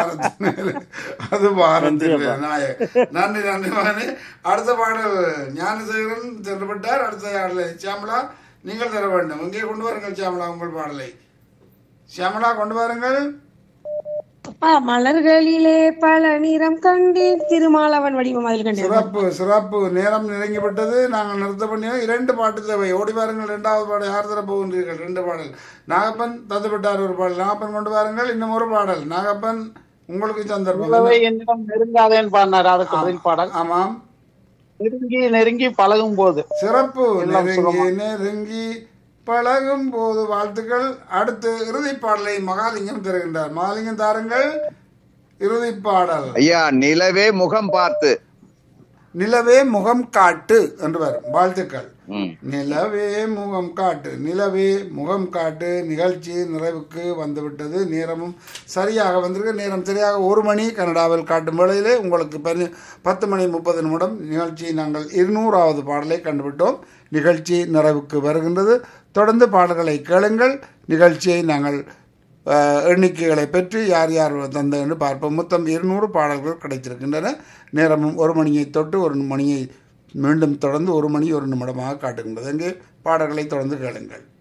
வாரத்தின் மேலே அது வாரத்தின் மேலே நாயக் நன்றி நன்றி மகனே அடுத்த பாடல் ஞானசேகரன் சென்றுவிட்டார் அடுத்த பாடலை சியாமலா நீங்கள் தர வேண்டும் இங்கே கொண்டு வாருங்கள் சியாமலா உங்கள் பாடலை சியாமலா கொண்டு வாருங்கள் அப்பா மலர்களிலே பல நிறம் கண்டேன் திருமாலவன் வடிவம் அதில் கண்டேன் சிறப்பு சிறப்பு நேரம் நெருங்கிவிட்டது நாங்கள் நிறுத்த பண்ணியோம் இரண்டு பாட்டு தேவை ஓடி வாருங்கள் இரண்டாவது பாடல் யார் தர போகின்றீர்கள் ரெண்டு பாடல் நாகப்பன் தந்துவிட்டார் ஒரு பாடல் நாகப்பன் கொண்டு வாருங்கள் இன்னும் ஒரு பாடல் நாகப்பன் உங்களுக்கு சந்தர்ப்பம் நிலவை என்னிடம் நெருங்காதேன்னு பாடினாரு அதுக்கு பதில் பாடல் ஆமாம் நெருங்கி நெருங்கி பழகும் போது சிறப்பு எல்லாம் நெருங்கி நெருங்கி பழகும் போது வாழ்த்துக்கள் அடுத்து இறுதி பாடலை மகாலிங்கம் தருகின்றார் மகாலிங்கம் தாருங்கள் இறுதி பாடல் ஐயா நிலவே முகம் பார்த்து நிலவே முகம் காட்டு என்று வரும் வாழ்த்துக்கள் ம். நிலவே முகம் காட்டு நிலவே முகம் காட்டு நிகழ்ச்சி நிறைவுக்கு வந்துவிட்டது நேரமும் சரியாக வந்திருக்கு நேரம் சரியாக ஒரு மணி கனடாவில் காட்டும் வேளையிலே உங்களுக்கு பனி பத்து மணி முப்பது நிமிடம் நிகழ்ச்சி நாங்கள் இருநூறாவது பாடலை கண்டுவிட்டோம் நிகழ்ச்சி நிறைவுக்கு வருகின்றது தொடர்ந்து பாடல்களை கேளுங்கள் நிகழ்ச்சியை நாங்கள் அஹ், எண்ணிக்கைகளை பெற்று யார் யார் தந்த என்று பார்ப்போம் மொத்தம் இருநூறு பாடல்கள் கிடைத்திருக்கின்றன நேரமும் ஒரு மணியை தொட்டு ஒரு மணியை மீண்டும் தொடர்ந்து ஒரு மணி ஒரு நிமிடமாக காட்டுகின்றது அங்கே பாடல்களை தொடர்ந்து கேளுங்கள்